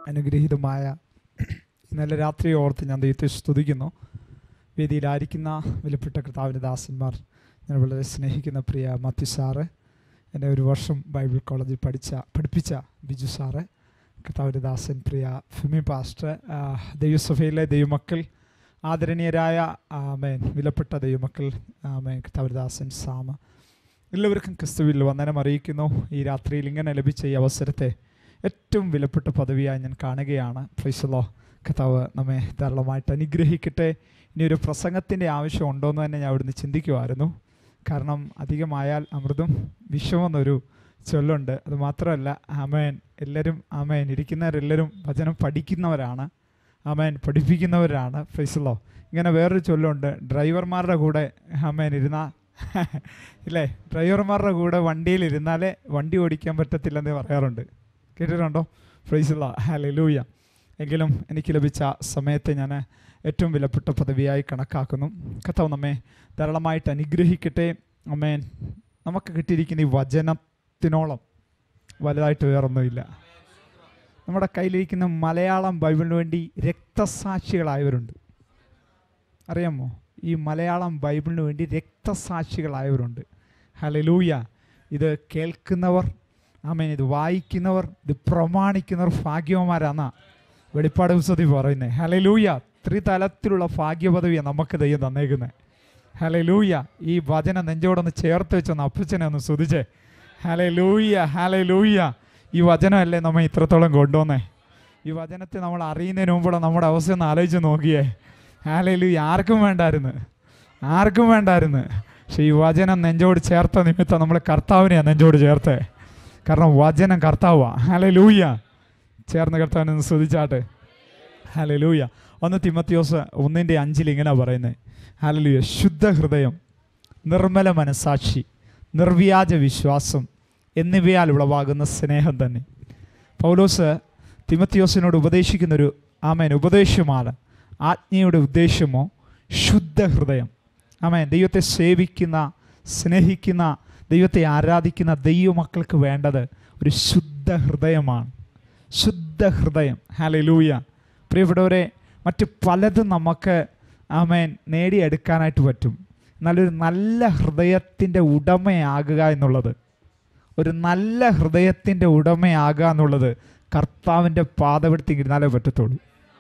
അനുഗ്രഹീതമായ ഇന്നലെ രാത്രി ഓർത്ത് ഞാൻ ദൈവത്തെ സ്തുതിക്കുന്നു വേദിയിലായിരിക്കുന്ന വിലപ്പെട്ട കർത്താവിൻ്റെ ദാസന്മാർ ഞാൻ വളരെ സ്നേഹിക്കുന്ന പ്രിയ മത്യു സാറ് എന്നെ ഒരു വർഷം ബൈബിൾ കോളേജിൽ പഠിച്ച പഠിപ്പിച്ച ബിജു സാറ് കർത്താവിൻ്റെ ദാസൻ പ്രിയ ഫിമി പാസ്റ്റർ ആ, ദൈവസഭയിലെ ദൈവമക്കൾ ആദരണീയരായ ആമേൻ വിലപ്പെട്ട ദൈവമക്കൾ ആമേൻ കർത്താവിൻ്റെ ദാസൻ സാമ എല്ലാവർക്കും ക്രിസ്തുവിൽ വന്ദനം അറിയിക്കുന്നു ഈ രാത്രിയിൽ ഇങ്ങനെ ലഭിച്ച ഈ അവസരത്തെ ഏറ്റവും വിലപ്പെട്ട പദവിയായി ഞാൻ കാണുകയാണ് ഫ്രൈസലോ കർത്താവ് നമ്മെ ധാരാളമായിട്ട് അനുഗ്രഹിക്കട്ടെ ഇനി ഒരു പ്രസംഗത്തിൻ്റെ ആവശ്യം ഉണ്ടോ എന്ന് തന്നെ ഞാൻ അവിടുന്ന് ചിന്തിക്കുമായിരുന്നു കാരണം അധികമായാൽ അമൃതും വിഷമെന്നൊരു ചൊല്ലുണ്ട് അത് മാത്രമല്ല ആമേൻ എല്ലാവരും ആമേൻ ഇരിക്കുന്നവരെല്ലാവരും വചനം പഠിക്കുന്നവരാണ് ആമേൻ പഠിപ്പിക്കുന്നവരാണ് ഫ്രൈസലോ ഇങ്ങനെ വേറൊരു ചൊല്ലുണ്ട് ഡ്രൈവർമാരുടെ കൂടെ ആമേൻ ഇരുന്ന ഇല്ലേ ഡ്രൈവർമാരുടെ കൂടെ വണ്ടിയിൽ ഇരുന്നാലേ വണ്ടി ഓടിക്കാൻ പറ്റത്തില്ലെന്ന് പറയാറുണ്ട് കേട്ടിട്ടുണ്ടോ ഫ്രൈസുള്ള ഹലലൂയ എങ്കിലും എനിക്ക് ലഭിച്ച സമയത്തെ ഞാൻ ഏറ്റവും വിലപ്പെട്ട പദവിയായി കണക്കാക്കുന്നു കർത്താവ് നമ്മെ ധാരാളമായിട്ട് അനുഗ്രഹിക്കട്ടെ അമ്മേൻ നമുക്ക് കിട്ടിയിരിക്കുന്ന ഈ വചനത്തിനോളം വലുതായിട്ട് വേറൊന്നുമില്ല നമ്മുടെ കയ്യിലിരിക്കുന്ന മലയാളം ബൈബിളിന് വേണ്ടി രക്തസാക്ഷികളായവരുണ്ട് അറിയാമോ ഈ മലയാളം ബൈബിളിന് വേണ്ടി രക്തസാക്ഷികളായവരുണ്ട് ഹലലൂയ ഇത് കേൾക്കുന്നവർ ആമേൻ ഇത് വായിക്കുന്നവർ ഇത് പ്രമാണിക്കുന്നവർ ഭാഗ്യവന്മാരാന്നാ വെളിപ്പാട് പുസ്തകത്തിൽ പറയുന്നത് ഹലലൂയ ത്രിതലത്തിലുള്ള ഭാഗ്യപദവിയാണ് നമുക്ക് ദൈവം തന്നേക്കുന്നത് ഹലലൂയ ഈ വചനം നെഞ്ചോടൊന്ന് ചേർത്ത് വെച്ചൊന്ന് അപ്പച്ചനെ ഒന്ന് സ്തുതിച്ചേ ഹലലൂയ ഹലലൂയ ഈ വചനമല്ലേ നമ്മെ ഇത്രത്തോളം കൊണ്ടുവന്നേ ഈ വചനത്തെ നമ്മൾ അറിയുന്നതിന് മുമ്പുള്ള നമ്മുടെ അവസ്ഥ ഒന്ന് ആലോചിച്ച് നോക്കിയേ ഹാലലൂയ ആർക്കും വേണ്ടായിരുന്നു ആർക്കും വേണ്ടായിരുന്നു പക്ഷെ ഈ വചനം നെഞ്ചോട് ചേർത്ത നിമിത്തം നമ്മൾ കർത്താവിനെയാണ് നെഞ്ചോട് ചേർത്തേ കാരണം വചനം കർത്താവാ ഹലലൂയ ചേർന്ന് കർത്താവിനെ ഒന്ന് സ്തുതിച്ചാട്ടെ ഹലലൂയ ഒന്ന് തിമത്തിയോസ് ഒന്നിൻ്റെ അഞ്ചിൽ ഇങ്ങനെ പറയുന്നത് ഹലലൂയ ശുദ്ധ ഹൃദയം നിർമ്മല മനസാക്ഷി നിർവ്യാജ വിശ്വാസം എന്നിവയാൽ ഉളവാകുന്ന സ്നേഹം തന്നെ പൗലോസ് തിമത്തിയോസിനോട് ഉപദേശിക്കുന്നൊരു ആമേൻ ഉപദേശമാണ് ആജ്ഞയുടെ ഉദ്ദേശമോ ശുദ്ധ ഹൃദയം ആമേൻ ദൈവത്തെ സേവിക്കുന്ന സ്നേഹിക്കുന്ന ദൈവത്തെ ആരാധിക്കുന്ന ദൈവമക്കൾക്ക് വേണ്ടത് ഒരു ശുദ്ധ ഹൃദയമാണ് ശുദ്ധ ഹൃദയം ഹാലലൂയ പ്രിയപ്പെട്ടവരെ മറ്റ് പലതും നമുക്ക് ആമേൻ നേടിയെടുക്കാനായിട്ട് പറ്റും നല്ലൊരു നല്ല ഹൃദയത്തിൻ്റെ ഉടമയാകുക എന്നുള്ളത് ഒരു നല്ല ഹൃദയത്തിൻ്റെ ഉടമയാകുക എന്നുള്ളത് കർത്താവിൻ്റെ പാതപെടുത്തി ഇരുന്നാലേ പറ്റത്തുള്ളൂ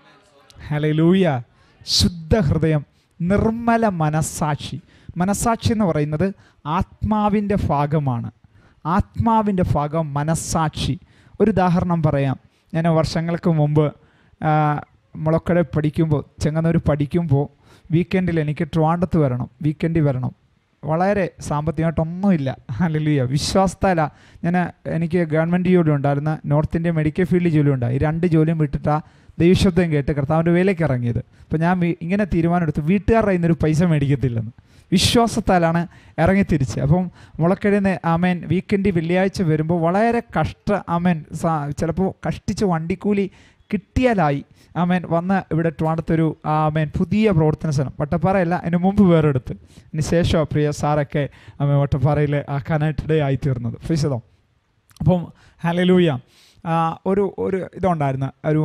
ഹലലൂയ ശുദ്ധ ഹൃദയം നിർമ്മല മനസാക്ഷി മനസാക്ഷി എന്ന് പറയുന്നത് ആത്മാവിൻ്റെ ഭാഗമാണ് ആത്മാവിൻ്റെ ഭാഗം മനസാക്ഷി ഒരു ഉദാഹരണം പറയാം ഞാൻ വർഷങ്ങൾക്ക് മുമ്പ് ആ, മുളക്കട പഠിക്കുമ്പോൾ ചെങ്ങന്നൂർ പഠിക്കുമ്പോൾ വീക്കെൻഡിൽ എനിക്ക് ട്രിവാൻഡത്ത് വരണം വീക്കെൻഡിൽ വരണം വളരെ സാമ്പത്തികമായിട്ടൊന്നുമില്ല ഹല്ലേലൂയ വിശ്വാസത്താല ഞാൻ എനിക്ക് ഗവൺമെൻറ് ജോലി ഉണ്ടായിരുന്ന നോർത്ത് ഇന്ത്യ മെഡിക്കൽ ഫീൽഡ് ജോലി ഉണ്ടായി ഈ രണ്ട് ജോലിയും വിട്ടിട്ടാ ദൈവശബ്ദം കേട്ട് കർത്താവിൻ്റെ വേലയ്ക്ക് ഇറങ്ങിയത് അപ്പോൾ ഞാൻ വീ- ഇങ്ങനെ തീരുമാനമെടുത്തു വീട്ടുകാരുടെ കയ്യിൽ നിന്നൊരു പൈസ മേടിക്കത്തില്ലെന്ന് വിശ്വാസത്താലാണ് ഇറങ്ങി തിരിച്ച് അപ്പം മുളക്കഴിന്ന് ആമേൻ വീക്കെൻഡ് വെള്ളിയാഴ്ച വരുമ്പോൾ വളരെ കഷ്ട ആമേൻ സാ- ചിലപ്പോൾ കഷ്ടിച്ച് വണ്ടിക്കൂലി കിട്ടിയാലായി ആമേൻ വന്ന് ഇവിടെ ട്രിവാണ്ടത്തൊരു ആമേൻ പുതിയ പ്രവർത്തന സ്ഥലം വട്ടപ്പാറയല്ല അതിന് മുമ്പ് വേറെടുത്ത് അതിന് ശേഷം പ്രിയ സാറൊക്കെ ആമേൻ വട്ടപ്പാറയിൽ ആക്കാനായിട്ടിടയായി തീർന്നത് ഫ്രീസതോ അപ്പം ഹലലൂയ ആ, ഒരു ഒരു ഇതുണ്ടായിരുന്നു ഒരു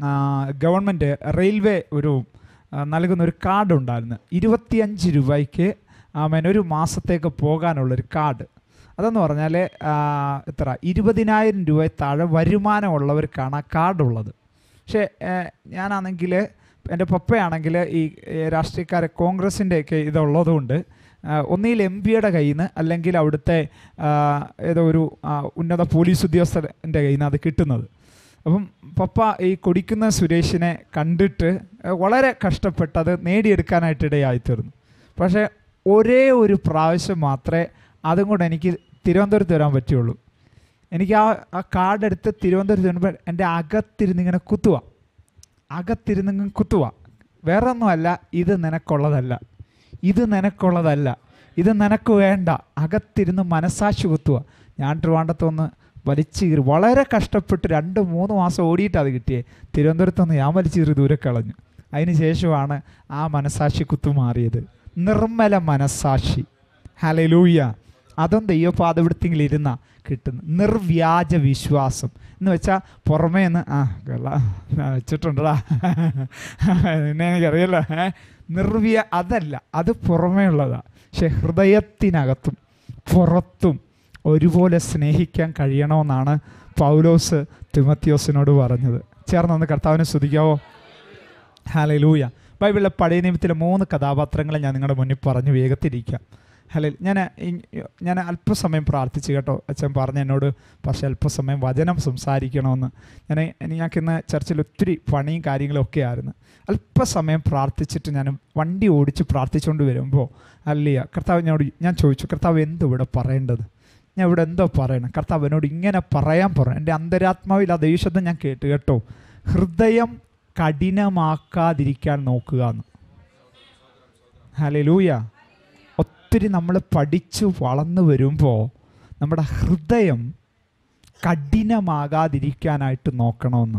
ഗവൺമെൻറ് റെയിൽവേ ഒരു ആ, നൽകുന്ന ഒരു കാർഡ് ഉണ്ടായിരുന്നു ഇരുപത്തിയഞ്ച് രൂപയ്ക്ക് ആമേൻ ഒരു മാസത്തേക്ക് പോകാനുള്ളൊരു കാർഡ് അതെന്ന് പറഞ്ഞാൽ ആ, എത്ര ഇരുപതിനായിരം രൂപ താഴെ വരുമാനമുള്ളവർക്കാണ് ആ കാർഡുള്ളത് പക്ഷേ ഏഹ്, ഞാനാണെങ്കിൽ എൻ്റെ പപ്പയാണെങ്കിൽ ഈ ഏഹ്, രാഷ്ട്രീയക്കാരെ കോൺഗ്രസിൻ്റെയൊക്കെ ഇതുള്ളതുകൊണ്ട് ആ, ഒന്നുകിൽ എം പിയുടെ കയ്യിൽ നിന്ന് അല്ലെങ്കിൽ അവിടുത്തെ ആ, ഏതോ ഒരു ആ, ഉന്നത പോലീസ് ഉദ്യോഗസ്ഥൻ്റെ കയ്യിൽ നിന്ന് അത് കിട്ടുന്നത് അപ്പം പപ്പ ഈ കൊടിക്കുന്ന സുരേഷിനെ കണ്ടിട്ട് ഏഹ്, വളരെ കഷ്ടപ്പെട്ടത് നേടിയെടുക്കാനായിട്ട് ഇടയായിത്തീർന്നു പക്ഷേ ഒരേ ഒരു പ്രാവശ്യം മാത്രമേ അതും കൂടെ എനിക്ക് തിരുവനന്തപുരത്ത് വരാൻ പറ്റുള്ളൂ എനിക്ക് ആ ആ കാർഡ് എടുത്ത് തിരുവനന്തപുരത്ത് വരുമ്പോൾ എൻ്റെ അകത്തിരുന്ന് ഇങ്ങനെ കുത്തുക അകത്തിരുന്ന് ഇങ്ങനെ കുത്തുക വേറെ ഒന്നുമല്ല ഇത് നിനക്കുള്ളതല്ല ഇത് നിനക്കുള്ളതല്ല ഇത് നിനക്ക് വേണ്ട അകത്തിരുന്ന് മനസാക്ഷി കുത്തുക ഞാൻ ട്രിവാണ്ടത്തൊന്ന് വലിച്ചു കീറി വളരെ കഷ്ടപ്പെട്ട് രണ്ട് മൂന്ന് മാസം ഓടിയിട്ട് അത് കിട്ടിയേ തിരുവനന്തപുരത്തൊന്ന് ഞാൻ വലിച്ചു കീറി ദൂരെ കളഞ്ഞു അതിന് ശേഷമാണ് ആ മനസാക്ഷി കുത്തു മാറിയത് നിർമ്മല മനസാക്ഷി ഹലലൂയ അതും ദൈവപാത ഇവിടുത്തെങ്കിൽ ഇരുന്ന കിട്ടുന്നു നിർവ്യാജ വിശ്വാസം എന്ന് വെച്ചാൽ പുറമേ നിന്ന് ആ കൊള്ള വെച്ചിട്ടുണ്ടടാ എന്നെ എനിക്കറിയല്ലോ ഏ നിർവ്യ അതല്ല അത് പുറമേ ഉള്ളതാണ് പക്ഷെ ഹൃദയത്തിനകത്തും പുറത്തും ഒരുപോലെ സ്നേഹിക്കാൻ കഴിയണമെന്നാണ് പൗലോസ് തിമത്തിയോസിനോട് പറഞ്ഞത് ചേർന്നൊന്ന് കർത്താവിനെ സ്തുതിക്കാവോ ഹാലേ ലൂയ ബൈബിളിലെ പഴയ നിയമത്തിലെ മൂന്ന് കഥാപാത്രങ്ങളെ ഞാൻ നിങ്ങളുടെ മുന്നിൽ പറഞ്ഞു വേഗത്തിരിക്കാം ഹലേ ഞാൻ ഞാൻ അല്പസമയം പ്രാർത്ഥിച്ചു കേട്ടോ അച്ഛൻ പറഞ്ഞ എന്നോട് പക്ഷേ അല്പസമയം വചനം സംസാരിക്കണമെന്ന് ഞാൻ ഞങ്ങൾക്കിന്ന് ചർച്ചിൽ ഒത്തിരി പണിയും കാര്യങ്ങളും ഒക്കെ ആയിരുന്നു അല്പസമയം പ്രാർത്ഥിച്ചിട്ട് ഞാൻ വണ്ടി ഓടിച്ച് പ്രാർത്ഥിച്ചുകൊണ്ട് വരുമ്പോൾ അല്ലയ കർത്താവ് എന്നോട് ഞാൻ ചോദിച്ചു കർത്താവ് എന്തോ ഇവിടെ പറയേണ്ടത് ഞാൻ ഇവിടെ എന്തോ പറയണം കർത്താവ് എന്നോട് ഇങ്ങനെ പറയാൻ പറഞ്ഞു എൻ്റെ അന്തരാത്മാവിൽ ആ ദൈവശബ്ദം ഞാൻ കേട്ട് കേട്ടോ ഹൃദയം കഠിനമാക്കാതിരിക്കാൻ നോക്കുക എന്ന് ഹലലൂയ ഒത്തിരി നമ്മൾ പഠിച്ച് വളർന്നു വരുമ്പോൾ നമ്മുടെ ഹൃദയം കഠിനമാകാതിരിക്കാനായിട്ട് നോക്കണമെന്ന്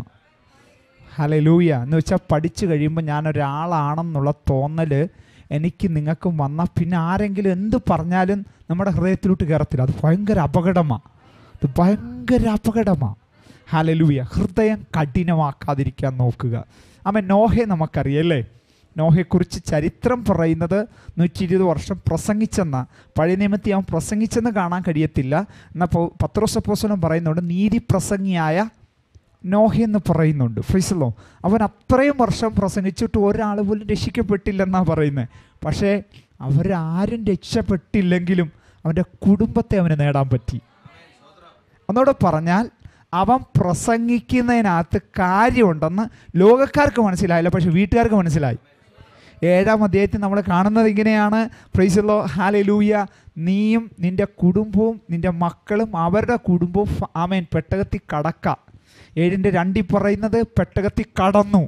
ഹലലൂയ എന്ന് വെച്ചാൽ പഠിച്ചു കഴിയുമ്പോൾ ഞാനൊരാളാണെന്നുള്ള തോന്നൽ എനിക്ക് നിങ്ങൾക്കും വന്നാൽ പിന്നെ ആരെങ്കിലും എന്ത് പറഞ്ഞാലും നമ്മുടെ ഹൃദയത്തിലോട്ട് കയറത്തില്ല അത് ഭയങ്കര അപകടമാണ് അത് ഭയങ്കര അപകടമാണ് ഹലലൂയ ഹൃദയം കഠിനമാക്കാതിരിക്കാൻ നോക്കുക അമ്മ നോഹെ നമുക്കറിയല്ലേ നോഹയെക്കുറിച്ച് ചരിത്രം പറയുന്നത് നൂറ്റി ഇരുപത് വർഷം പ്രസംഗിച്ചെന്ന പഴയ നിയമത്തിൽ അവൻ പ്രസംഗിച്ചെന്ന് കാണാൻ കഴിയത്തില്ല എന്നാൽ പത്രോസപ്പോസനം പറയുന്നുണ്ട് നീതി പ്രസംഗിയായ നോഹ എന്ന് പറയുന്നുണ്ട് ഫ്രീസലോ അവൻ അത്രയും വർഷം പ്രസംഗിച്ചിട്ട് ഒരാൾ പോലും രക്ഷിക്കപ്പെട്ടില്ലെന്നാണ് പറയുന്നത് പക്ഷേ അവരാരും രക്ഷപ്പെട്ടില്ലെങ്കിലും അവൻ്റെ കുടുംബത്തെ അവന് നേടാൻ പറ്റി ഒന്നുകൂടെ പറഞ്ഞാൽ അവൻ പ്രസംഗിക്കുന്നതിനകത്ത് കാര്യമുണ്ടെന്ന് ലോകക്കാർക്ക് മനസ്സിലായില്ല പക്ഷെ വീട്ടുകാർക്ക് മനസ്സിലായി ഏഴാം അധ്യായത്തിൽ നമ്മൾ കാണുന്നത് ഇങ്ങനെയാണ് പ്രൈസല്ലോ ഹാലലൂയ നീയും നിൻ്റെ കുടുംബവും നിൻ്റെ മക്കളും അവരുടെ കുടുംബവും ആമേൻ പെട്ടകത്തിൽ കടക്ക ഏഴിൻ്റെ രണ്ടിൽ പറയുന്നത് പെട്ടകത്തിൽ കടന്നു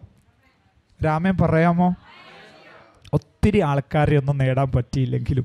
രാമൻ പറയാമോ ഒത്തിരി ആൾക്കാരെ ഒന്നും നേടാൻ പറ്റിയില്ലെങ്കിലും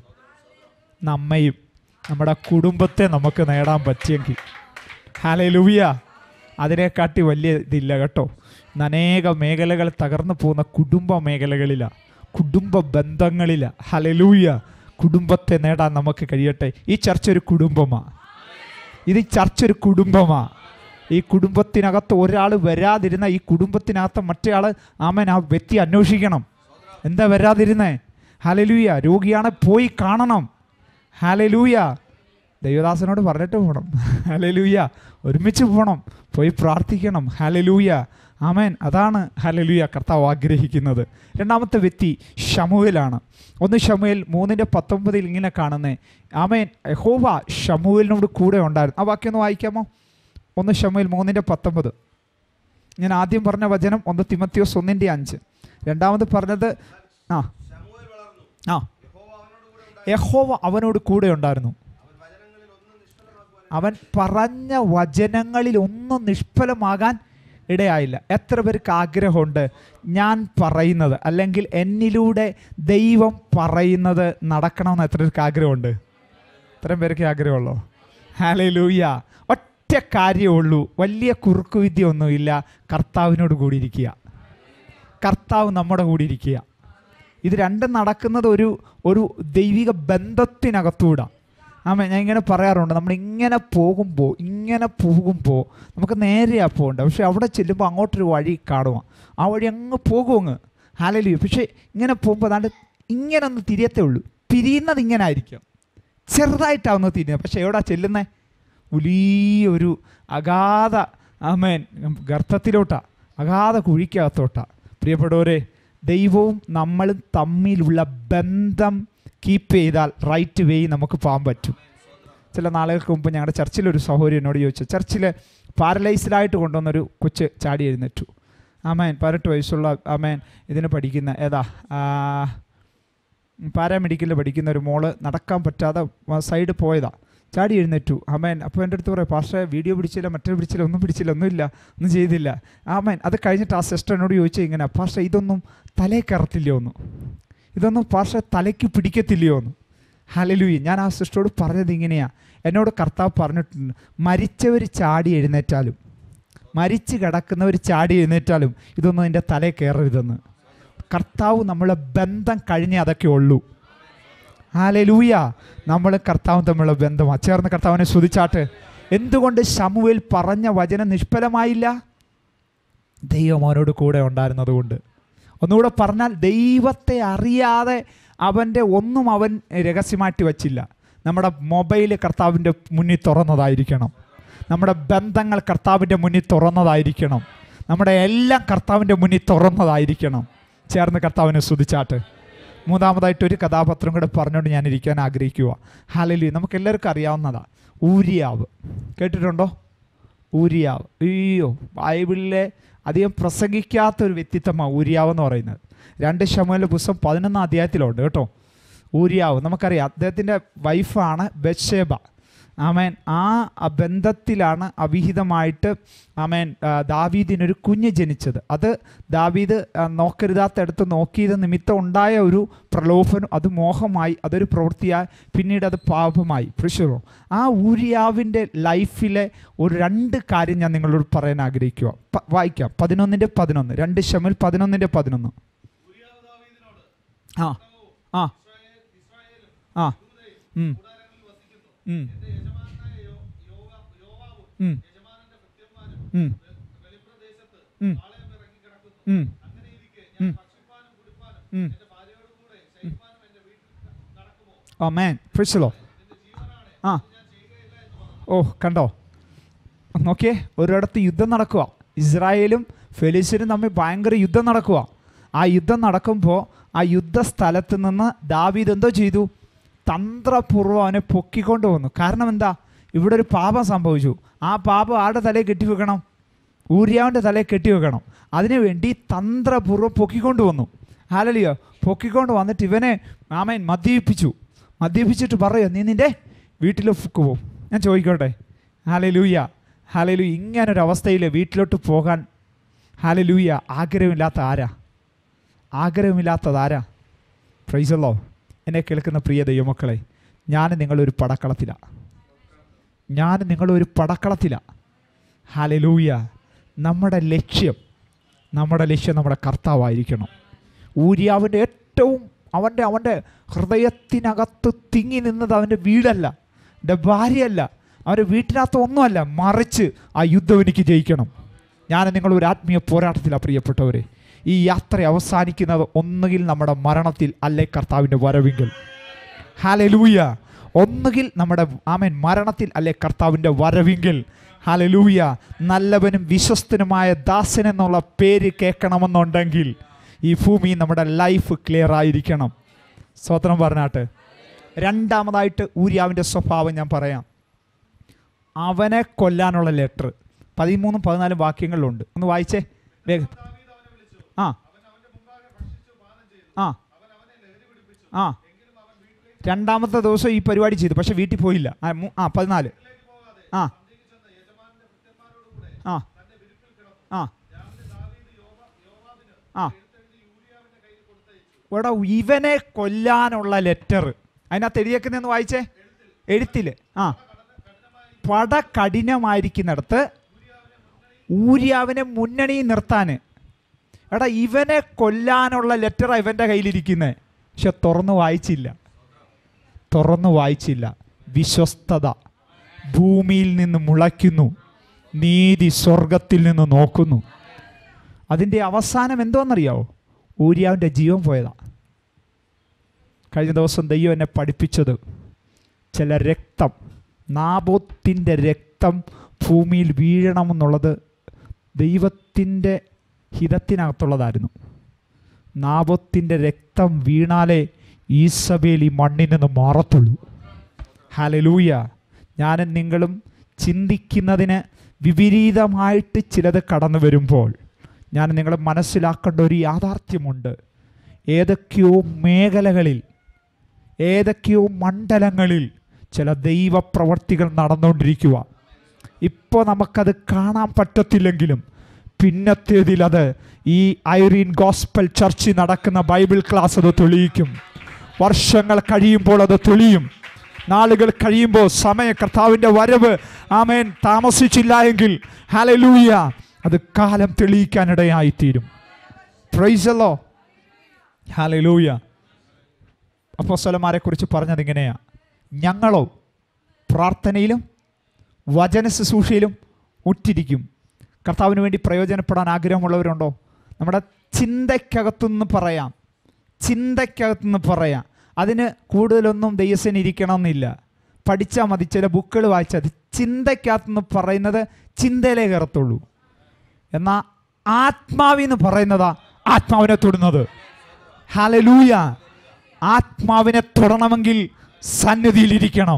നമ്മയും നമ്മുടെ കുടുംബത്തെ നമുക്ക് നേടാൻ പറ്റിയെങ്കിൽ ഹാലേ ലൂയ അതിനെക്കാട്ടി വലിയ ഇതില്ല കേട്ടോ ഇന്ന് അനേക മേഖലകൾ തകർന്നു പോകുന്ന കുടുംബ മേഖലകളിലാണ് കുടുംബ ബന്ധങ്ങളിലാണ് ഹലലൂയ കുടുംബത്തെ നേടാൻ നമുക്ക് കഴിയട്ടെ ഈ ചർച്ച ഒരു കുടുംബമാണ് ഇത് ഈ ചർച്ച ഒരു കുടുംബമാണ് ഈ കുടുംബത്തിനകത്ത് ഒരാൾ വരാതിരുന്ന ഈ കുടുംബത്തിനകത്ത് മറ്റേ ആൾ ആമൻ ആ വ്യക്തി അന്വേഷിക്കണം എന്താ വരാതിരുന്നേ ഹലലൂയ രോഗിയാണ് പോയി കാണണം ഹലലൂയ ദൈവദാസനോട് പറഞ്ഞിട്ട് പോകണം ഹലലൂയ ഒരുമിച്ച് പോകണം പോയി പ്രാർത്ഥിക്കണം ഹലലൂയ ആമേൻ അതാണ് ഹലലൂയ കർത്താവ് ആഗ്രഹിക്കുന്നത് രണ്ടാമത്തെ വ്യക്തി ഷമുവേലാണ് ഒന്ന് ഷമുവേൽ മൂന്നിൻ്റെ പത്തൊമ്പതിൽ ഇങ്ങനെ കാണുന്നേ ആമേൻ യഹോവ ഷമുവേലിനോട് കൂടെ ഉണ്ടായിരുന്നു ആ വാക്യം ഒന്ന് വായിക്കാമോ ഒന്ന് ഷമുവേൽ മൂന്നിൻ്റെ പത്തൊമ്പത് ഞാൻ ആദ്യം പറഞ്ഞ വചനം ഒന്ന് തിമത്തിയോസ് ഒന്നിൻ്റെ അഞ്ച് രണ്ടാമത് പറഞ്ഞത് ആ ആ യഹോവ അവനോട് കൂടെ ഉണ്ടായിരുന്നു അവൻ പറഞ്ഞ വചനങ്ങളിൽ ഒന്നും നിഷ്ഫലമാകാൻ ഇടയായില്ല എത്ര പേർക്ക് ആഗ്രഹമുണ്ട് ഞാൻ പറയുന്നത് അല്ലെങ്കിൽ എന്നിലൂടെ ദൈവം പറയുന്നത് നടക്കണമെന്ന് എത്ര പേർക്ക് ആഗ്രഹമുണ്ട് ഇത്രയും പേർക്ക് ആഗ്രഹമുള്ളൂ ഹാലേ ലൂയ ഒറ്റ കാര്യമുള്ളൂ വലിയ കുറുക്കുവിദ്യ ഒന്നുമില്ല കർത്താവിനോട് കൂടി ഇരിക്കുക കർത്താവ് നമ്മുടെ കൂടി ഇരിക്കുക ഇത് രണ്ടും നടക്കുന്നത് ഒരു ഒരു ദൈവിക ബന്ധത്തിനകത്തൂടാ ആമേ ഞാൻ ഇങ്ങനെ പറയാറുണ്ട് നമ്മൾ ഇങ്ങനെ പോകുമ്പോൾ ഇങ്ങനെ പോകുമ്പോൾ നമുക്ക് നേരെയാ പോകേണ്ടത് പക്ഷെ അവിടെ ചെല്ലുമ്പോൾ അങ്ങോട്ടൊരു വഴി കാണുക ആ വഴി അങ്ങ് പോകും അങ്ങ് ഹാലലി പക്ഷേ ഇങ്ങനെ പോകുമ്പോൾ അതാണ്ട് ഇങ്ങനെ ഒന്ന് തിരിയത്തേ ഉള്ളൂ തിരിയുന്നത് ഇങ്ങനെ ആയിരിക്കും ചെറുതായിട്ടാവുന്ന തിരിയുന്നത് പക്ഷെ എവിടാ ചെല്ലുന്നത് വലിയൊരു അഗാധ ആമേൻ ഗർത്തത്തിലോട്ടാ അഗാധ കുഴിക്കകത്തോട്ടാ പ്രിയപ്പെട്ടവരെ ദൈവവും നമ്മളും തമ്മിലുള്ള ബന്ധം കീപ്പ് ചെയ്താൽ റൈറ്റ് വേ നമുക്ക് പോകാൻ പറ്റും ചില നാളുകൾക്ക് മുമ്പ് ഞങ്ങളുടെ ചർച്ചിലൊരു സഹോദരി എന്നോട് ചോദിച്ചു ചർച്ചിൽ പാരലൈസ്ഡായിട്ട് കൊണ്ടുവന്നൊരു കൊച്ച് ചാടി എഴുന്നേറ്റു ആമേൻ പതിനെട്ട് വയസ്സുള്ള ആമേൻ ഇതിന് പഠിക്കുന്ന ഏതാ പാരാമെഡിക്കലിൽ പഠിക്കുന്ന ഒരു മോള് നടക്കാൻ പറ്റാതെ സൈഡ് പോയതാ ചാടി എഴുന്നേറ്റു ആമേൻ അപ്പോൾ എൻ്റെ അടുത്ത് പറയാം പാഷ വീഡിയോ പിടിച്ചില്ല മറ്റേ പിടിച്ചില്ല ഒന്നും പിടിച്ചില്ല ഒന്നുമില്ല ഒന്നും ചെയ്തില്ല ആമേൻ അത് കഴിഞ്ഞിട്ട് ആ സിസ്റ്റർ എന്നോട് ചോദിച്ചാൽ ഇങ്ങനെ പാഷ ഇതൊന്നും തലേ കയറത്തില്ലയോ ഒന്ന് ഇതൊന്നും പാഷ തലയ്ക്ക് പിടിക്കത്തില്ലയോ എന്ന് ഹലലുയി ഞാൻ ആ സിസ്റ്ററോട് പറഞ്ഞത് ഇങ്ങനെയാ എന്നോട് കർത്താവ് പറഞ്ഞിട്ടുണ്ട് മരിച്ചവർ ചാടി എഴുന്നേറ്റാലും മരിച്ചു കിടക്കുന്നവർ ചാടി എഴുന്നേറ്റാലും ഇതൊന്നും എൻ്റെ തലേ കയറരുതെന്ന് കർത്താവ് നമ്മളെ ബന്ധം കഴിഞ്ഞേ അതൊക്കെ ഉള്ളൂ ഹാലലൂയ നമ്മൾ കർത്താവും തമ്മിലുള്ള ബന്ധമാണ് ചേർന്ന് കർത്താവിനെ സ്തുതിച്ചാട്ട് എന്തുകൊണ്ട് ശമുവേൽ പറഞ്ഞ വചനം നിഷ്ഫലമായില്ല ദൈവം അവനോട് കൂടെ ഉണ്ടായിരുന്നതുകൊണ്ട് ഒന്നുകൂടെ പറഞ്ഞാൽ ദൈവത്തെ അറിയാതെ അവൻ്റെ ഒന്നും അവൻ രഹസ്യമായിട്ട് വച്ചില്ല നമ്മുടെ മൊബൈൽ കർത്താവിൻ്റെ മുന്നിൽ തുറന്നതായിരിക്കണം നമ്മുടെ ബന്ധങ്ങൾ കർത്താവിൻ്റെ മുന്നിൽ തുറന്നതായിരിക്കണം നമ്മുടെ എല്ലാം കർത്താവിൻ്റെ മുന്നിൽ തുറന്നതായിരിക്കണം ചേർന്ന് കർത്താവിനെ സ്തുതിച്ചാട്ട് മൂന്നാമതായിട്ട് ഒരു കഥാപാത്രം കൂടെ പറഞ്ഞുകൊണ്ട് ഞാൻ ഇരിക്കാൻ ആഗ്രഹിക്കുക ഹാലലി നമുക്ക് എല്ലാവർക്കും അറിയാവുന്നതാണ് ഊരിയാവ് കേട്ടിട്ടുണ്ടോ ഊരിയാവ് അയ്യോ ബൈബിളിലെ അധികം പ്രസംഗിക്കാത്ത ഒരു വ്യക്തിത്വമാണ് ഊരിയാവ് എന്ന് പറയുന്നത് രണ്ട് ശമുവിലെ പുസ്തകം പതിനൊന്നാം അധ്യായത്തിലുണ്ട് കേട്ടോ ഊരിയാവ് നമുക്കറിയാം അദ്ദേഹത്തിൻ്റെ വൈഫാണ് ബത്ഷേബ ആമേൻ ആ ബന്ധത്തിലാണ് അവിഹിതമായിട്ട് ആമേൻ ആ, ദാവീദിനൊരു കുഞ്ഞ് ജനിച്ചത് അത് ദാവീദ് ആ, നോക്കരുതാത്തടുത്ത് നോക്കിയത് നിമിത്തം ഉണ്ടായ ഒരു പ്രലോഭനം അത് മോഹമായി അതൊരു പ്രവൃത്തിയായി പിന്നീട് അത് പാപമായി പ്രഷറോ ആ ഊരിയാവിൻ്റെ ലൈഫിലെ ഒരു രണ്ട് കാര്യം ഞാൻ നിങ്ങളോട് പറയാൻ ആഗ്രഹിക്കുക പ- വായിക്കാം പതിനൊന്നിൻ്റെ പതിനൊന്ന് രണ്ട് ശമൽ പതിനൊന്നിൻ്റെ പതിനൊന്ന് ആ ആ ആ ഉം. ഉം. ഉം. ഉം. ഉം. ഉം. ഉം. ഉം. ആമേൻ Praise the Lord. ആ ഓ കണ്ടോ നോക്കിയേ ഒരിടത്ത് യുദ്ധം നടക്കുക ഇസ്രായേലും ഫെലിസ്തീനും തമ്മിൽ ഭയങ്കര യുദ്ധം നടക്കുക ആ യുദ്ധം നടക്കുമ്പോൾ ആ യുദ്ധസ്ഥലത്ത് നിന്ന് ദാവീദ് എന്തോ ചെയ്തു തന്ത്രപൂർവ്വം അവനെ പൊക്കിക്കൊണ്ട് വന്നു കാരണം എന്താ ഇവിടെ ഒരു പാപം സംഭവിച്ചു ആ പാപം ആരുടെ തലയിൽ കെട്ടിവെക്കണം ഊര്യാവിൻ്റെ തലയിൽ കെട്ടിവെക്കണം അതിനുവേണ്ടി തന്ത്രപൂർവ്വം പൊക്കിക്കൊണ്ട് വന്നു ഹാലലിയോ പൊക്കിക്കൊണ്ട് വന്നിട്ട് ഇവനെ ആമേൻ മദ്യപിപ്പിച്ചു മദ്യപിച്ചിട്ട് പറയുക നീ നിൻ്റെ വീട്ടിൽ പോകും ഞാൻ ചോദിക്കോട്ടെ ഹാലലൂയ ഹാലലു ഇങ്ങനൊരു അവസ്ഥയിൽ വീട്ടിലോട്ട് പോകാൻ ഹാലലൂയ ആഗ്രഹമില്ലാത്ത ആരാ ആഗ്രഹമില്ലാത്തത് ആരാ പ്രൈസല്ലോ എന്നെ കേൾക്കുന്ന പ്രിയ ദൈവമക്കളെ ഞാൻ നിങ്ങളൊരു പടക്കളത്തിലാണ് ഞാൻ നിങ്ങളൊരു പടക്കളത്തിലാണ് ഹാലലൂയ നമ്മുടെ ലക്ഷ്യം നമ്മുടെ ലക്ഷ്യം നമ്മുടെ കർത്താവായിരിക്കണം ഊര്യാവിൻ്റെ ഏറ്റവും അവൻ്റെ അവൻ്റെ ഹൃദയത്തിനകത്ത് തിങ്ങി നിന്നത് അവൻ്റെ വീടല്ല എൻ്റെ ഭാര്യയല്ല അവൻ്റെ വീട്ടിനകത്ത് ഒന്നുമല്ല മറിച്ച് ആ യുദ്ധം എനിക്ക് ജയിക്കണം ഞാൻ നിങ്ങൾ ഒരു ആത്മീയ പോരാട്ടത്തിലാണ് പ്രിയപ്പെട്ടവരെ ഈ യാത്ര അവസാനിക്കുന്നത് ഒന്നുകിൽ നമ്മുടെ മരണത്തിൽ അല്ലെ കർത്താവിൻ്റെ വരവിങ്കൽ ഹാലലൂയ ഒന്നുകിൽ നമ്മുടെ ആമൻ മരണത്തിൽ അല്ലെ കർത്താവിൻ്റെ വരവിങ്കിൽ ഹാലലൂയ നല്ലവനും വിശ്വസ്തനുമായ ദാസൻ എന്നുള്ള പേര് കേൾക്കണമെന്നുണ്ടെങ്കിൽ ഈ ഭൂമി നമ്മുടെ ലൈഫ് ക്ലിയർ ആയിരിക്കണം സ്വത്രം പറഞ്ഞാട്ട് രണ്ടാമതായിട്ട് ഊര്യാവിൻ്റെ സ്വഭാവം ഞാൻ പറയാം അവനെ കൊല്ലാനുള്ള ലെറ്റർ പതിമൂന്നും പതിനാലും വാക്യങ്ങളിലുണ്ട് ഒന്ന് വായിച്ചേ വേഗം ആ ആ ആ രണ്ടാമത്തെ ദിവസം ഈ പരിപാടി ചെയ്തു പക്ഷെ വീട്ടിൽ പോയില്ല ആ മൂ- ആ പതിനാല് ആ ആ ആ ആ ഇവിടെ ഇവനെ കൊല്ലാനുള്ള ലെറ്റർ അതിനകത്ത് എഴുതിയേക്കുന്നതെന്ന് വായിച്ചേ എഴുത്തില് ആ പട കഠിനമായിരിക്കുന്നിടത്ത് ഊര്യാവിനെ മുന്നണി നിർത്താൻ എടാ ഇവനെ കൊല്ലാനുള്ള ലെറ്ററാണ് ഇവൻ്റെ കയ്യിലിരിക്കുന്നത് പക്ഷെ തുറന്ന് വായിച്ചില്ല തുറന്നു വായിച്ചില്ല വിശ്വസ്തത ഭൂമിയിൽ നിന്ന് മുളയ്ക്കുന്നു നീതി സ്വർഗത്തിൽ നിന്ന് നോക്കുന്നു അതിൻ്റെ അവസാനം എന്തോന്നറിയാവോ ഊര്യാവിൻ്റെ ജീവൻ പോയതാ കഴിഞ്ഞ ദിവസം ദൈവം എന്നെ പഠിപ്പിച്ചത് ചില രക്തം നാബോത്തിൻ്റെ രക്തം ഭൂമിയിൽ വീഴണമെന്നുള്ളത് ദൈവത്തിൻ്റെ ഹിതത്തിനകത്തുള്ളതായിരുന്നു നാബോത്തിൻ്റെ രക്തം വീണാലേ ഈസബേൽ ഈ മണ്ണിൽ നിന്ന് മാറത്തുള്ളൂ ഹലലൂയ ഞാനും നിങ്ങളും ചിന്തിക്കുന്നതിന് വിപരീതമായിട്ട് ചിലത് കടന്നു വരുമ്പോൾ ഞാൻ നിങ്ങൾ മനസ്സിലാക്കേണ്ട ഒരു യാഥാർത്ഥ്യമുണ്ട് ഏതൊക്കെയോ മേഖലകളിൽ ഏതൊക്കെയോ മണ്ഡലങ്ങളിൽ ചില ദൈവപ്രവർത്തികൾ നടന്നുകൊണ്ടിരിക്കുക ഇപ്പോൾ നമുക്കത് കാണാൻ പറ്റത്തില്ലെങ്കിലും പിന്നത്തേതിൽ അത് ഈ ഐറീൻ ഗോസ്പൽ ചർച്ച് നടക്കുന്ന ബൈബിൾ ക്ലാസ് അത് തെളിയിക്കും വർഷങ്ങൾ കഴിയുമ്പോൾ അത് തെളിയും നാളുകൾ കഴിയുമ്പോൾ സമയ കർത്താവിൻ്റെ വരവ് ആമേൻ താമസിച്ചില്ല എങ്കിൽ ഹലലൂയ അത് കാലം തെളിയിക്കാനിടയായിത്തീരും പ്രൈസല്ലോ ഹലലൂയ അപ്പോസ്വലന്മാരെ കുറിച്ച് പറഞ്ഞത് ഇങ്ങനെയാ ഞങ്ങളോ പ്രാർത്ഥനയിലും വചന ശുശ്രൂഷയിലും ഉറ്റിരിക്കും കർത്താവിന് വേണ്ടി പ്രയോജനപ്പെടാൻ ആഗ്രഹമുള്ളവരുണ്ടോ നമ്മുടെ ചിന്തയ്ക്കകത്തുനിന്ന് പറയാം ചിന്തയ്ക്കകത്തുനിന്ന് പറയാം അതിന് കൂടുതലൊന്നും ദൈവസേന ഇരിക്കണമെന്നില്ല പഠിച്ചാൽ മതി ചില ബുക്കുകൾ വായിച്ചാൽ മതി ചിന്തയ്ക്കകത്തുനിന്ന് പറയുന്നത് ചിന്തയിലേ കയറത്തുള്ളൂ എന്നാൽ ആത്മാവിന്ന് പറയുന്നതാ ആത്മാവിനെ തൊടുന്നത് ഹലലൂയ ആത്മാവിനെ തൊടണമെങ്കിൽ സന്നിധിയിലിരിക്കണം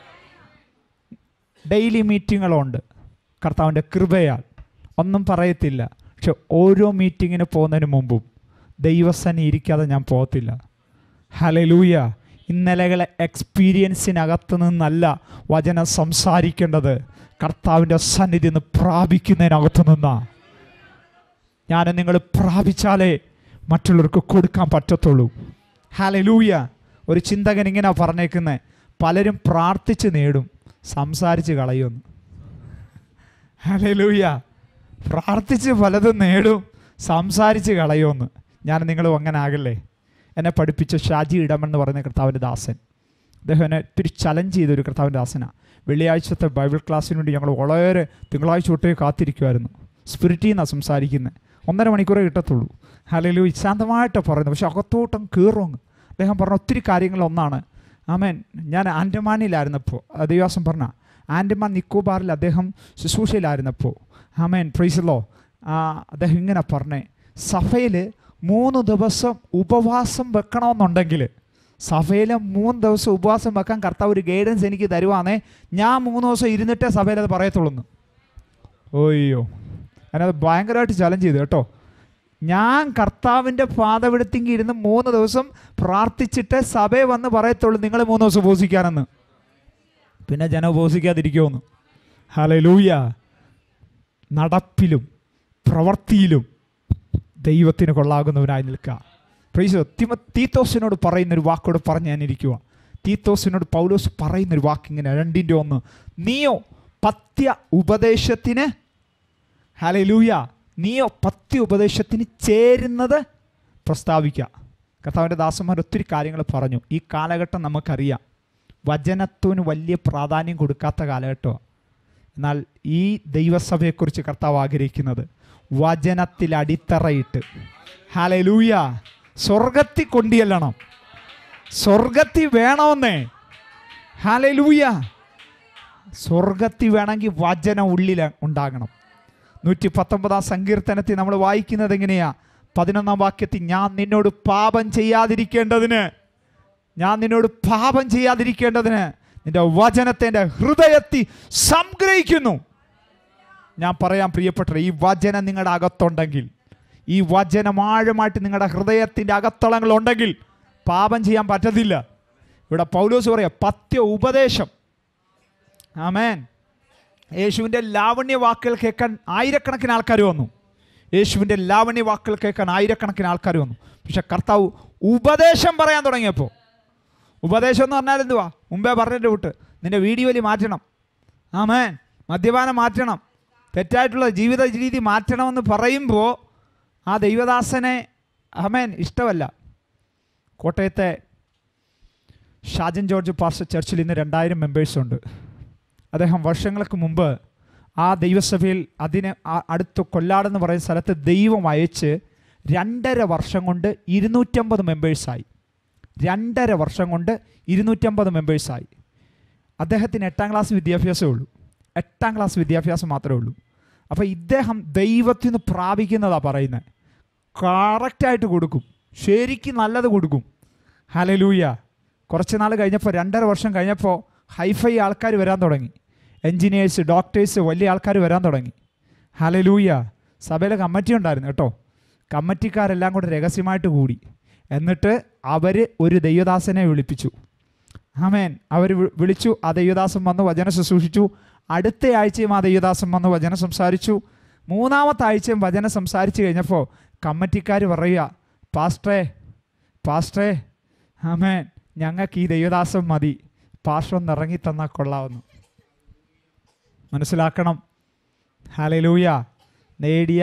ഡെയിലി മീറ്റിങ്ങുകളുണ്ട് കർത്താവിൻ്റെ കൃപയാൽ ഒന്നും പറയത്തില്ല പക്ഷെ ഓരോ മീറ്റിങ്ങിന് പോകുന്നതിന് മുമ്പും ദൈവസന്നി ഇരിക്കാതെ ഞാൻ പോകത്തില്ല ഹലലൂയ ഇന്നലകളെ എക്സ്പീരിയൻസിനകത്ത് നിന്നല്ല വചനം സംസാരിക്കേണ്ടത് കർത്താവിൻ്റെ സന്നിധി നിന്ന് പ്രാപിക്കുന്നതിനകത്ത് നിന്നാ ഞാൻ നിങ്ങൾ പ്രാപിച്ചാലേ മറ്റുള്ളവർക്ക് കൊടുക്കാൻ പറ്റത്തുള്ളൂ ഹലലൂയ ഒരു ചിന്തകൻ ഇങ്ങനെ പറഞ്ഞേക്കുന്നത് പലരും പ്രാർത്ഥിച്ച് നേടും സംസാരിച്ച് കളയുമെന്ന് ഹലലൂയ പ്രാർത്ഥിച്ച് പലതും നേടും സംസാരിച്ച് കളയുമെന്ന് ഞാൻ നിങ്ങളും അങ്ങനെ ആകല്ലേ എന്നെ പഠിപ്പിച്ച ഷാജി ഇടമെന്ന് പറയുന്ന കർത്താവിൻ്റെ ദാസൻ അദ്ദേഹം എന്നെ ഒത്തിരി ചലഞ്ച് ചെയ്തൊരു കർത്താവിൻ്റെ ദാസനാണ് വെള്ളിയാഴ്ചത്തെ ബൈബിൾ ക്ലാസ്സിന് വേണ്ടി ഞങ്ങൾ വളരെ തിങ്കളാഴ്ച തൊട്ടേ കാത്തിരിക്കുമായിരുന്നു സ്പിരിറ്റിൽ നിന്നാണ് സംസാരിക്കുന്നത് ഒന്നര മണിക്കൂറേ കിട്ടത്തുള്ളൂ ഹലലു ശാന്തമായിട്ട് പറയുന്നത് പക്ഷെ അകത്തോട്ടം കീറും അദ്ദേഹം പറഞ്ഞ ഒത്തിരി കാര്യങ്ങൾ ഒന്നാണ് ആമേൻ ഞാൻ ആൻഡമാനിലായിരുന്നപ്പോൾ ദൈവാസം പറഞ്ഞ ആൻഡമാൻ നിക്കോബാറിൽ അദ്ദേഹം ശുശ്രൂഷയിലായിരുന്നപ്പോൾ ആമേൻ പ്രൈസലോ അദ്ദേഹം ഇങ്ങനെ പറഞ്ഞേ സഭയിൽ മൂന്ന് ദിവസം ഉപവാസം വെക്കണമെന്നുണ്ടെങ്കിൽ സഭയിൽ മൂന്ന് ദിവസം ഉപവാസം വെക്കാൻ കർത്താവ് ഒരു ഗൈഡൻസ് എനിക്ക് തരുവാന്നേ ഞാൻ മൂന്ന് ദിവസം ഇരുന്നിട്ടേ സഭയിൽ അത് പറയത്തുള്ളൂ ഓയ്യോ അതിനത് ഭയങ്കരമായിട്ട് ചലഞ്ച് ചെയ്തു കേട്ടോ ഞാൻ കർത്താവിൻ്റെ പാതവിടത്തിങ്കി ഇരുന്ന് മൂന്ന് ദിവസം പ്രാർത്ഥിച്ചിട്ട് സഭയെ വന്ന് പറയത്തുള്ളൂ നിങ്ങൾ മൂന്ന് ദിവസം ഉപവസിക്കാനെന്ന് പിന്നെ ജനം ഉപവസിക്കാതിരിക്കുമെന്ന് ഹലലൂയ നടപ്പിലും പ്രവൃത്തിയിലും ദൈവത്തിന് കൊള്ളാകുന്നവനായി നിൽക്കുക പ്രൈസ് തിമ തീത്തോസിനോട് പറയുന്നൊരു വാക്കോട് പറഞ്ഞ് ഞാനിരിക്കുക തീത്തോസിനോട് പൗലോസ് പറയുന്നൊരു വാക്കിങ്ങനെ രണ്ടിൻ്റെ ഒന്ന് നീയോ പത്യ ഉപദേശത്തിന് ഹലലൂയ നീയോ പത്യ ഉപദേശത്തിന് ചേരുന്നത് പ്രസ്താവിക്കുക കർത്താവിൻ്റെ ദാസന്മാർ ഒത്തിരി കാര്യങ്ങൾ പറഞ്ഞു ഈ കാലഘട്ടം നമുക്കറിയാം വചനത്തിന് വലിയ പ്രാധാന്യം കൊടുക്കാത്ത കാലഘട്ടമാണ് എന്നാൽ ഈ ദൈവസഭയെക്കുറിച്ച് കർത്താവ് ആഗ്രഹിക്കുന്നത് വചനത്തിൽ അടിത്തറയിട്ട് ഹലലൂയ സ്വർഗത്തിൽ കൊണ്ടിയല്ലണം സ്വർഗത്തിൽ വേണമെന്നേ ഹലലൂയ സ്വർഗത്തിൽ വേണമെങ്കിൽ വചനം ഉള്ളിൽ ഉണ്ടാകണം നൂറ്റി പത്തൊമ്പതാം സങ്കീർത്തനത്തിൽ നമ്മൾ വായിക്കുന്നത് എങ്ങനെയാ പതിനൊന്നാം വാക്യത്തിൽ ഞാൻ നിന്നോട് പാപം ചെയ്യാതിരിക്കേണ്ടതിന് ഞാൻ നിന്നോട് പാപം ചെയ്യാതിരിക്കേണ്ടതിന് നിന്റെ വചനത്തെ എൻ്റെ ഹൃദയത്തിൽ സംഗ്രഹിക്കുന്നു ഞാൻ പറയാം പ്രിയപ്പെട്ട ഈ വചനം നിങ്ങളുടെ അകത്തുണ്ടെങ്കിൽ ഈ വചനം ആഴമായിട്ട് നിങ്ങളുടെ ഹൃദയത്തിൻ്റെ അകത്തളങ്ങളുണ്ടെങ്കിൽ പാപം ചെയ്യാൻ പറ്റത്തില്ല ഇവിടെ പൗലോസ് പറയാം പത്യ ഉപദേശം ആമേൻ യേശുവിൻ്റെ ലാവണ്യ വാക്കുകൾ കേൾക്കാൻ ആയിരക്കണക്കിന് ആൾക്കാർ വന്നു യേശുവിൻ്റെ ലാവണ്യ വാക്കുകൾ കേൾക്കാൻ ആയിരക്കണക്കിന് ആൾക്കാർ വന്നു പക്ഷെ കർത്താവ് ഉപദേശം പറയാൻ തുടങ്ങിയപ്പോൾ ഉപദേശം എന്ന് പറഞ്ഞാൽ എന്തുവാ മുമ്പേ പറഞ്ഞിട്ട് വിട്ട് നിന്റെ വീഡിയോയിൽ മാറ്റണം ആമേൻ മദ്യപാനം മാറ്റണം തെറ്റായിട്ടുള്ള ജീവിത രീതി മാറ്റണമെന്ന് പറയുമ്പോൾ ആ ദൈവദാസനെ ആമേൻ ഇഷ്ടമല്ല കോട്ടയത്തെ ഷാജൻ ജോർജ് പാർസ ചർച്ചിൽ ഇന്ന് രണ്ടായിരം മെമ്പേഴ്സ് ഉണ്ട് അദ്ദേഹം വർഷങ്ങൾക്ക് മുമ്പ് ആ ദൈവസഭയിൽ അതിന് ആ അടുത്ത് കൊല്ലാടെന്ന് പറയുന്ന സ്ഥലത്ത് ദൈവം അയച്ച് രണ്ടര വർഷം കൊണ്ട് ഇരുന്നൂറ്റമ്പത് മെമ്പേഴ്സായി രണ്ടര വർഷം കൊണ്ട് ഇരുന്നൂറ്റമ്പത് മെമ്പേഴ്സായി അദ്ദേഹത്തിന് എട്ടാം ക്ലാസ് വിദ്യാഭ്യാസമേ ഉള്ളൂ എട്ടാം ക്ലാസ് വിദ്യാഭ്യാസം മാത്രമേ ഉള്ളൂ അപ്പോൾ ഇദ്ദേഹം ദൈവത്തിൽ നിന്ന് പ്രാപിക്കുന്നതാണ് പറയുന്നത് കറക്റ്റായിട്ട് കൊടുക്കും ശരിക്കും നല്ലത് കൊടുക്കും ഹലലൂയ കുറച്ച് നാൾ കഴിഞ്ഞപ്പോൾ രണ്ടര വർഷം കഴിഞ്ഞപ്പോൾ ഹൈഫൈ ആൾക്കാർ വരാൻ തുടങ്ങി എൻജിനീയേഴ്സ് ഡോക്ടേഴ്സ് വലിയ ആൾക്കാർ വരാൻ തുടങ്ങി ഹലലൂയ സഭയിലെ കമ്മിറ്റി ഉണ്ടായിരുന്നു കേട്ടോ കമ്മിറ്റിക്കാരെല്ലാം കൂടെ രഹസ്യമായിട്ട് കൂടി എന്നിട്ട് അവർ ഒരു ദൈവദാസനെ വിളിപ്പിച്ചു ആമേൻ അവർ വിളിച്ചു ആ ദൈവദാസൻ വന്ന് വചനം ശുശ്രൂഷിച്ചു അടുത്ത ആഴ്ചയും ആ ദൈവദാസൻ വന്ന് വചനം സംസാരിച്ചു മൂന്നാമത്തെ ആഴ്ചയും വചനം സംസാരിച്ചു കഴിഞ്ഞപ്പോൾ കമ്മിറ്റിക്കാർ പറയുക പാസ്റ്റേ പാസ്റ്റേ ആമേൻ ഞങ്ങൾക്ക് ഈ ദൈവദാസം മതി പാസ്റ്റർ ഒന്ന് ഇറങ്ങി തന്നാൽ കൊള്ളാവുന്നു മനസ്സിലാക്കണം ഹലലൂയ നേടിയ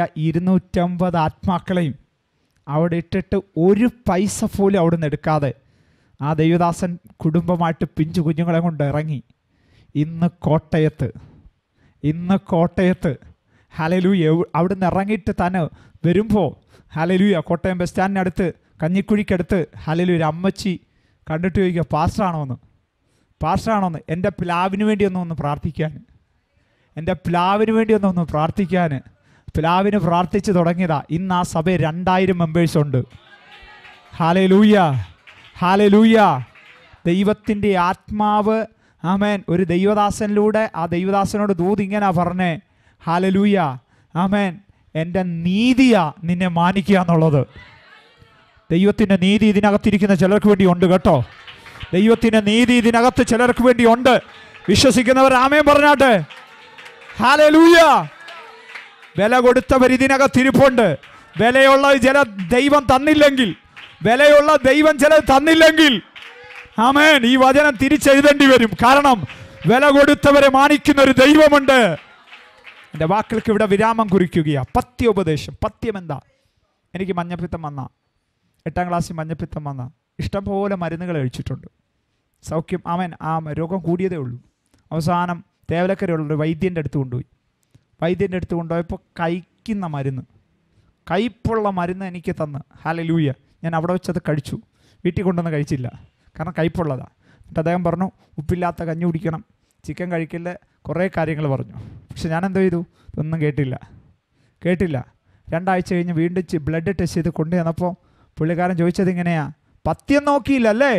ഇരുന്നൂറ്റമ്പത് ആത്മാക്കളെയും അവിടെ ഇട്ടിട്ട് ഒരു പൈസ പോലും അവിടെ നിന്ന് എടുക്കാതെ ആ ദൈവദാസൻ കുടുംബമായിട്ട് പിഞ്ചു കുഞ്ഞുങ്ങളെ കൊണ്ട് ഇറങ്ങി ഇന്ന് കോട്ടയത്ത് ഇന്ന് കോട്ടയത്ത് ഹലലൂയ അവിടുന്ന് ഇറങ്ങിയിട്ട് തന്നെ വരുമ്പോൾ ഹലലൂയ കോട്ടയം ബസ് സ്റ്റാൻഡിനടുത്ത് കഞ്ഞിക്കുഴിക്കടുത്ത് ഹലലൂയ ഒരു അമ്മച്ചി കണ്ടിട്ട് ചോദിക്കുക പാസ്റ്ററാണോ എന്ന് പാസ്റ്ററാണോ എന്ന് എൻ്റെ പ്ലാവിന് വേണ്ടി ഒന്ന് ഒന്ന് പ്രാർത്ഥിക്കാൻ എൻ്റെ പ്ലാവിന് വേണ്ടി ഒന്ന് ഒന്ന് പ്രാർത്ഥിക്കാൻ പ്ലാവിന് പ്രാർത്ഥിച്ച് തുടങ്ങിയതാ ഇന്ന് ആ സഭയിൽ രണ്ടായിരം മെമ്പേഴ്സ് ഉണ്ട് ഹാലേ ലൂയ ഹാലേ ലൂയ ദൈവത്തിൻ്റെ ആത്മാവ് ആമേൻ ഒരു ദൈവദാസനിലൂടെ ആ ദൈവദാസനോട് ദൂത് ഇങ്ങനെ പറഞ്ഞേ ഹാലലൂയ ആമേൻ എൻ്റെ നീതിയാ നിന്നെ മാനിക്കുക എന്നുള്ളത് ദൈവത്തിൻ്റെ നീതി ഇതിനകത്തിരിക്കുന്ന ചിലർക്ക് വേണ്ടി ഉണ്ട് കേട്ടോ ദൈവത്തിൻ്റെ നീതി ഇതിനകത്ത് ചിലർക്ക് വേണ്ടി ഉണ്ട് വിശ്വസിക്കുന്നവർ ആമേൻ പറഞ്ഞാട്ടെ ഹാലലൂയ വില കൊടുത്തവർ ഇതിനകത്തിരിപ്പുണ്ട് വിലയുള്ള ചില ദൈവം തന്നില്ലെങ്കിൽ വിലയുള്ള ദൈവം ചില തന്നില്ലെങ്കിൽ ആമേൻ ഈ വചനം തിരിച്ചെഴുതേണ്ടി വരും കാരണം വില കൊടുത്തവരെ മാനിക്കുന്ന ഒരു ദൈവമുണ്ട് എൻ്റെ വാക്കുകൾക്ക് ഇവിടെ വിരാമം കുറിക്കുകയാ പത്യോപദേശം പത്യം എന്താ എനിക്ക് മഞ്ഞപ്പിത്തം വന്ന എട്ടാം ക്ലാസ്സിൽ മഞ്ഞപ്പിത്തം വന്ന ഇഷ്ടംപോലെ മരുന്നുകൾ കഴിച്ചിട്ടുണ്ട് സൗഖ്യം അവൻ ആ രോഗം കൂടിയതേ ഉള്ളൂ അവസാനം തേവലക്കരയുള്ളൊരു വൈദ്യൻ്റെ അടുത്ത് കൊണ്ടുപോയി വൈദ്യൻ്റെ അടുത്ത് കൊണ്ടുപോയപ്പോൾ കഴിക്കുന്ന മരുന്ന് കയ്പുള്ള മരുന്ന് എനിക്ക് തന്ന് ഹാലലൂയ ഞാൻ അവിടെ വെച്ചത് കഴിച്ചു വീട്ടിൽ കൊണ്ടുവന്ന് കഴിച്ചില്ല കാരണം കയ്പുള്ളതാണ് എന്നിട്ട് അദ്ദേഹം പറഞ്ഞു ഉപ്പില്ലാത്ത കഞ്ഞി കുടിക്കണം ചിക്കൻ കഴിക്കില്ല കുറേ കാര്യങ്ങൾ പറഞ്ഞു പക്ഷെ ഞാൻ എന്തോ ചെയ്തു ഒന്നും കേട്ടില്ല കേട്ടില്ല രണ്ടാഴ്ച കഴിഞ്ഞ് വീണ്ടും ചി- ബ്ലഡ് ടെസ്റ്റ് ചെയ്ത് കൊണ്ടു ചെന്നപ്പോൾ പുള്ളിക്കാരൻ ചോദിച്ചത് ഇങ്ങനെയാ പത്യം നോക്കിയില്ലല്ലേ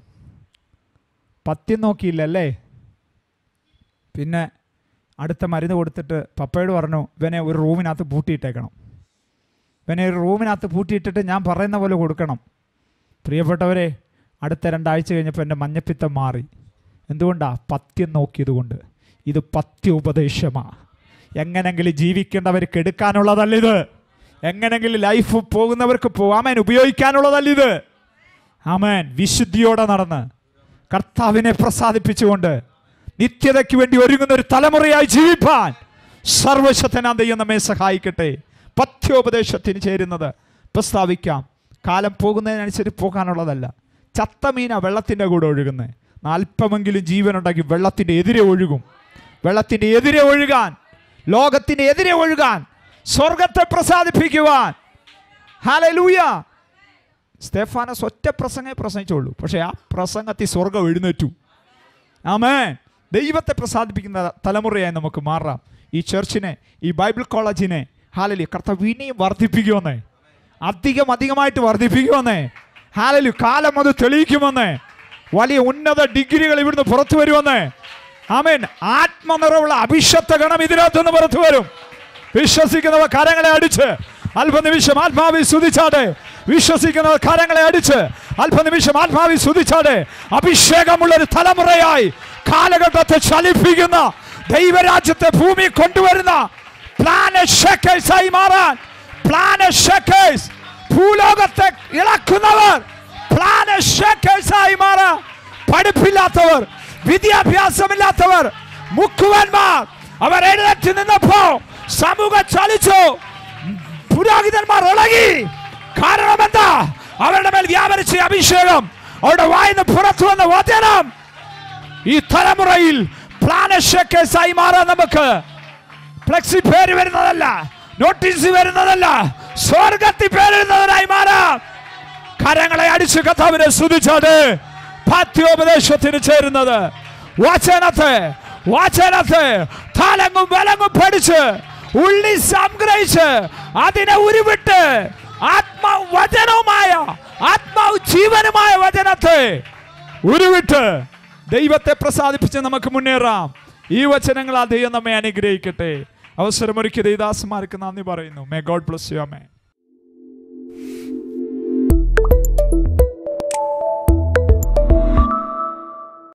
പത്യം നോക്കിയില്ലല്ലേ പിന്നെ അടുത്ത മരുന്ന് കൊടുത്തിട്ട് പപ്പയോട് പറഞ്ഞു ഇവനെ ഒരു റൂമിനകത്ത് പൂട്ടിയിട്ടേക്കണം ഇവനെ ഒരു റൂമിനകത്ത് പൂട്ടിയിട്ടിട്ട് ഞാൻ പറയുന്ന പോലെ കൊടുക്കണം പ്രിയപ്പെട്ടവരെ അടുത്ത രണ്ടാഴ്ച കഴിഞ്ഞപ്പോൾ എൻ്റെ മഞ്ഞപ്പിത്തം മാറി എന്തുകൊണ്ടാ പത്യം നോക്കിയത് കൊണ്ട് ഇത് പത്യ ഉപദേശമാ എങ്ങനെങ്കിലും ജീവിക്കേണ്ടവർക്ക് എടുക്കാനുള്ളതല്ല ഇത് എങ്ങനെങ്കിലും ലൈഫ് പോകുന്നവർക്ക് പോവാമേൻ ഉപയോഗിക്കാനുള്ളതല്ല ഇത് ആമേൻ വിശുദ്ധിയോടെ നടന്ന് കർത്താവിനെ പ്രസാദിപ്പിച്ചുകൊണ്ട് നിത്യതയ്ക്ക് വേണ്ടി ഒരുങ്ങുന്ന ഒരു തലമുറയായി ജീവിപ്പാൻ സർവശക്തനാം ദൈവം നമ്മെ സഹായിക്കട്ടെ പഥ്യോപദേശത്തിന് ചേരുന്നത് പ്രസ്താവിക്കാം കാലം പോകുന്നതിനനുസരിച്ച് പോകാനുള്ളതല്ല ചത്ത മീന വെള്ളത്തിൻ്റെ കൂടെ ഒഴുകുന്നത് അല്പമെങ്കിലും ജീവനുണ്ടെങ്കിൽ വെള്ളത്തിൻ്റെ എതിരെ ഒഴുകും വെള്ളത്തിൻ്റെ എതിരെ ഒഴുകാൻ ലോകത്തിൻ്റെ എതിരെ ഒഴുകാൻ സ്വർഗത്തെ പ്രസാദിപ്പിക്കുവാൻ ഹാലലൂയ സ്തേഫാനസ് ഒറ്റ പ്രസംഗേ പ്രസംഗിച്ചുള്ളൂ പക്ഷേ ആ പ്രസംഗത്തിൽ സ്വർഗം എഴുന്നേറ്റു ആമേ ദൈവത്തെ പ്രസാദിപ്പിക്കുന്ന തലമുറയായി നമുക്ക് മാറാം ഈ ചർച്ചിനെ ഈ ബൈബിൾ കോളേജിനെ ഹാലലി കർത്താവ് ഇനിയും വർദ്ധിപ്പിക്കുമെന്നേ അധികം അധികമായിട്ട് വർദ്ധിപ്പിക്കുമെന്നേ ഹാലലു കാലം അത് തെളിയിക്കുമെന്നേ വലിയ ഉന്നത ഡിഗ്രികൾ ഇവിടുന്ന് പുറത്തു വരുമെന്നേ ആമേൻ ആത്മനിറവുള്ള അഭിഷത്ത ഗണം ഇതിനകത്തുനിന്ന് പുറത്തു വരും വിശ്വസിക്കുന്നവർ കരങ്ങളെ അടിച്ച് അല്പനിമിഷം ആത്മാവിൽ സ്തുതിച്ചാടെ വിശ്വസിക്കുന്നവർ കരങ്ങളെ അടിച്ച് അല്പനിമിഷം ആത്മാവിൽ സ്തുതിച്ചാടെ അഭിഷേകമുള്ള ഒരു തലമുറയായി കാലഘട്ടത്തെ ചലിപ്പിക്കുന്ന ദൈവരാജ്യത്തെ ഭൂമി കൊണ്ടുവരുന്ന പ്ലാനറ്റ് ഷേക്കേഴ്സ് ആയി മാറാൻ പ്ലാനറ്റ് ഷേക്കേഴ്സ് ഭൂലോകത്തെ ഇളക്കുന്നവർ പ്ലാനറ്റ് ഷേക്കേഴ്സ് ആയി മാറാൻ പഠിപ്പില്ലാത്തവർ വിദ്യാഭ്യാസമില്ലാത്തവർ മുക്കുവന്മാർ അവർ എഴുന്നേറ്റ് നിന്നപ്പോ സമൂഹം ചലിച്ചു പുരോഹിതന്മാർ ഇളകി കാരണം എന്താ അവരുടെ മേൽ വ്യാപരിച്ച അഭിഷേകം അവരുടെ വായിന്ന് പുറത്തു വന്ന വചനം ഈ തലമുറയിൽ പ്ലാനശേക്കേസായി മാറാൻ നമുക്ക് ഫ്ലെക്സി പേര് വരുന്നതല്ല നോട്ടീസ് വരുന്നതല്ല സ്വർഗത്തിൽ പേരുന്നവരായി മാറാം കരങ്ങളെ അടിച്ചു കഥാവിനെ സ്തുതിച്ചാട് പാഠ്യോപദേശത്തിന് ചേരുന്നത് വചനത്തെ വചനത്തെ തലങ്ങും വിലങ്ങും പഠിച്ച് ഉള്ളി സംഗ്രഹിച്ച് അതിനെ ഉരുവിട്ട് ആത്മാവ് വചനവുമായ ആത്മാവ് ജീവനുമായ വചനത്തെ ഉരുവിട്ട് ദൈവത്തെ പ്രസാദിപ്പിച്ച് നമുക്ക് മുന്നേറാം ഈ വചനങ്ങളാൽ ദൈവം നമ്മെ അനുഗ്രഹിക്കട്ടെ അവസരമൊരുക്കിയ ദൈവദാസന്മാർക്ക് നന്ദി പറയുന്നു മേ ഗോഡ് ബ്ലസ് യു അമേ